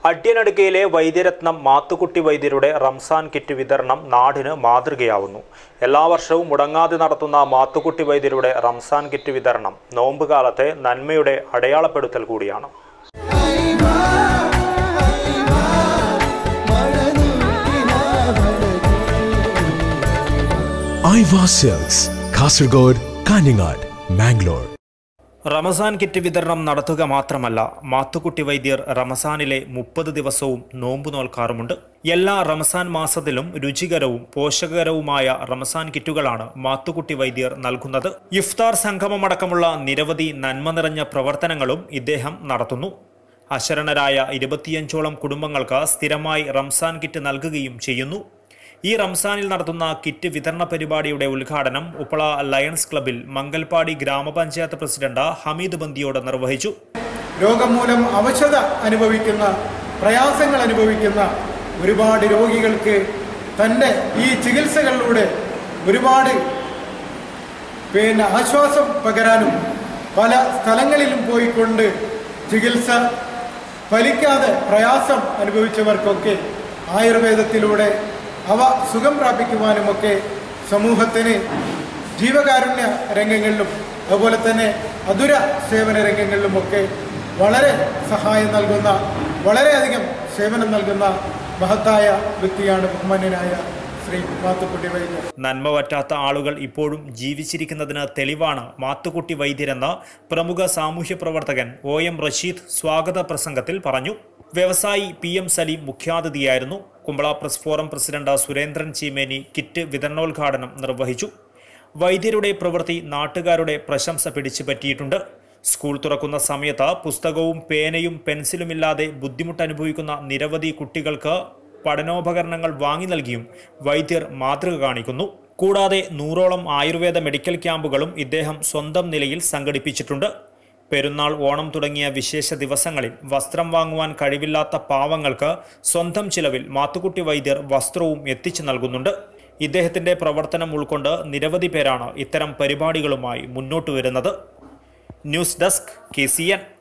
അഡ്യനടുക്കയിലെ വൈദ്യരത്നം മാത്തുക്കുട്ടി വൈദ്യരുടെ റംസാൻ കിറ്റ് വിതരണം നാടിന് മാതൃകയാവുന്നു എല്ലാ വർഷവും മുടങ്ങാതെ നടത്തുന്ന മാത്തുക്കുട്ടി വൈദ്യരുടെ റംസാൻ കിറ്റ് വിതരണം നോമ്പുകാലത്തെ നന്മയുടെ അടയാളപ്പെടുത്തൽ കൂടിയാണ് ഐവ സിൽക്സ് കാസർഗോഡ് കാഞ്ഞങ്ങാട് മാംഗ്ലൂർ റമസാൻ കിറ്റ് വിതരണം നടത്തുക മാത്രമല്ല മാത്തുക്കുട്ടി വൈദ്യർ റമസാനിലെ മുപ്പത് ദിവസവും നോമ്പ് നോൽക്കാറുമുണ്ട് എല്ലാ റമസാൻ മാസത്തിലും രുചികരവും പോഷകകരവുമായ റമസാൻ കിറ്റുകളാണ് മാത്തുക്കുട്ടി വൈദ്യർ നൽകുന്നത് ഇഫ്താർ സംഗമമടക്കമുള്ള നിരവധി നന്മ നിറഞ്ഞ പ്രവർത്തനങ്ങളും ഇദ്ദേഹം നടത്തുന്നു അശരണരായ ഇരുപത്തിയഞ്ചോളം കുടുംബങ്ങൾക്ക് സ്ഥിരമായി റംസാൻ കിറ്റ് നൽകുകയും ചെയ്യുന്നു ഈ റംസാനിൽ നടത്തുന്ന കിറ്റ് വിതരണ പരിപാടിയുടെ ഉദ്ഘാടനം ഉപ്പള ലയൺസ് ക്ലബിൽ മംഗൽപാടി ഗ്രാമപഞ്ചായത്ത് പ്രസിഡന്റ് ഹമീദ് ബന്ദിയോട് നിർവഹിച്ചു രോഗം മൂലം അവശത അനുഭവിക്കുന്ന പ്രയാസങ്ങൾ അനുഭവിക്കുന്ന ഒരുപാട് രോഗികൾക്ക് തൻ്റെ ഈ ചികിത്സകളിലൂടെ ഒരുപാട് പിന്നെ ആശ്വാസം പകരാനും പല സ്ഥലങ്ങളിലും പോയിക്കൊണ്ട് ചികിത്സ ഫലിക്കാതെ പ്രയാസം അനുഭവിച്ചവർക്കൊക്കെ ആയുർവേദത്തിലൂടെ അവ സുഖം പ്രാപിക്കുവാനുമൊക്കെ സമൂഹത്തിന് ജീവകാരുണ്യ രംഗങ്ങളിലും അതുപോലെ തന്നെ അതുര സേവന രംഗങ്ങളിലുമൊക്കെ വളരെ സഹായം നൽകുന്ന വളരെയധികം സേവനം നൽകുന്ന മഹത്തായ വ്യക്തിയാണ് ബഹുമാന്യനായ ശ്രീ മാത്തുക്കുട്ടി വൈദ്യർ നന്മ പറ്റാത്ത ആളുകൾ ഇപ്പോഴും ജീവിച്ചിരിക്കുന്നതിന് തെളിവാണ് മാത്തുക്കുട്ടി വൈദ്യരെന്ന് പ്രമുഖ സാമൂഹ്യ പ്രവർത്തകൻ ഒ എം റഷീദ് സ്വാഗത പ്രസംഗത്തിൽ പറഞ്ഞു വ്യവസായി പി എം സലീം മുഖ്യാതിഥിയായിരുന്നു Kumbla press forum president Surendran Cheemeni kit വിതരണോദ്ഘാടനം നിർവഹിച്ചു വൈദ്യരുടെ പ്രവൃത്തി നാട്ടുകാരുടെ പ്രശംസ പിടിച്ചു പറ്റിയിട്ടുണ്ട് സ്കൂൾ തുറക്കുന്ന സമയത്ത് പുസ്തകവും പേനയും പെൻസിലുമില്ലാതെ ബുദ്ധിമുട്ടനുഭവിക്കുന്ന നിരവധി കുട്ടികൾക്ക് പഠനോപകരണങ്ങൾ വാങ്ങി നൽകിയും വൈദ്യർ മാതൃക കാണിക്കുന്നു കൂടാതെ നൂറോളം ആയുർവേദ മെഡിക്കൽ ക്യാമ്പുകളും ഇദ്ദേഹം സ്വന്തം നിലയിൽ സംഘടിപ്പിച്ചിട്ടുണ്ട് പെരുന്നാൾ ഓണം തുടങ്ങിയ വിശേഷ ദിവസങ്ങളിൽ വസ്ത്രം വാങ്ങുവാൻ കഴിവില്ലാത്ത പാവങ്ങൾക്ക് സ്വന്തം ചിലവിൽ മാത്തുക്കുട്ടി വൈദ്യർ വസ്ത്രവും എത്തിച്ചു നൽകുന്നുണ്ട് ഇദ്ദേഹത്തിന്റെ പ്രവർത്തനം ഉൾക്കൊണ്ട് നിരവധി പേരാണ് ഇത്തരം പരിപാടികളുമായി മുന്നോട്ട് വരുന്നത് ന്യൂസ് ഡെസ്ക് കെ